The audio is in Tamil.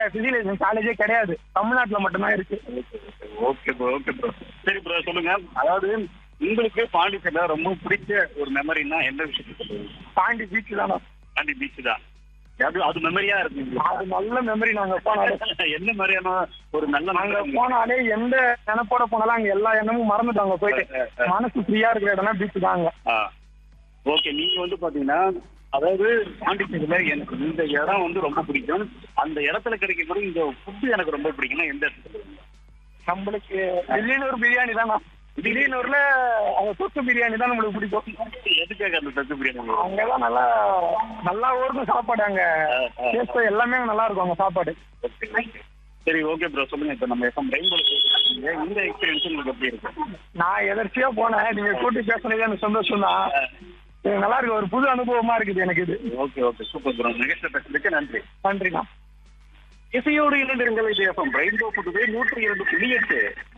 பிசிகலைசேஷன் காலேஜே கிடையாது தமிழ்நாட்டுல மட்டும்தான் இருக்கு ஓகே ப்ரோ ஓகே ப்ரோ சரி ப்ரோ சொல்லுங்க அதாவது உங்களுக்கு பாண்டிச்சேரியில ரொம்ப பிடிச்ச ஒரு மெமரினா எந்த விஷயத்தை சொல்லுவீங்க பாண்டி பீச் தானே பாண்டி பீச் தான் அது அது மெமரியா இருக்கு அது நல்ல மெமரி நாங்க போனாலே என்ன மாதிரியான ஒரு நல்ல நாங்க memory? போனாலே எந்த நினைப்போட போனாலும் அங்க எல்லா எண்ணமும் மறந்துட்டாங்க போயிட்டு மனசு ஃப்ரீயா இருக்கிற இடம்னா பீச் தாங்க ஆ ஓகே நீங்க வந்து பாத்தீங்கன்னா அதாவது பாண்டிச்சேரியில எனக்கு இந்த இடம் வந்து ரொம்ப பிடிக்கும் அந்த இடத்துல கிடைக்கக்கூடிய இந்த ஃபுட்டு எனக்கு ரொம்ப பிடிக்கும்னா எந்த இடத்துல சொல்லுவீங்க? நம்மளுக்கு திடீர்னூர் பிரியாணி தானா திடீர்னூர்ல அந்த தொக்கு பிரியாணி தான் நம்மளுக்கு பிடிக்கும் எதுக்காக அந்த தட்டு பிரியாணி அங்கதான் நல்லா நல்லா ஓடுது சாப்பாடு அங்க டேஸ்ட் எல்லாமே நல்லா இருக்கும் அங்க சாப்பாடு Okay. சரி ஓகே ப்ரோ சொல்லுங்க இப்ப நம்ம எஃப்எம் ரெயின்போல பேசுறீங்க இந்த எக்ஸ்பீரியன்ஸ் உங்களுக்கு எப்படி இருக்கு நான் எதர்ச்சியா போனேன் நீங்க கூட்டி பேசுனது எனக்கு சந்தோஷம் தான் எனக்கு நல்லா இருக்கு ஒரு புது அனுபவமா இருக்குது எனக்கு இது ஓகே ஓகே சூப்பர் ப்ரோ நிகழ்ச்சி பேசுறதுக்கு நன்றி நன்றிண்ணா இசையோடு இணைந்திருங்கள் இது எஃப்எம் ரெயின்போ புதுவை நூற்றி இரண்டு புள்ளி எட்டு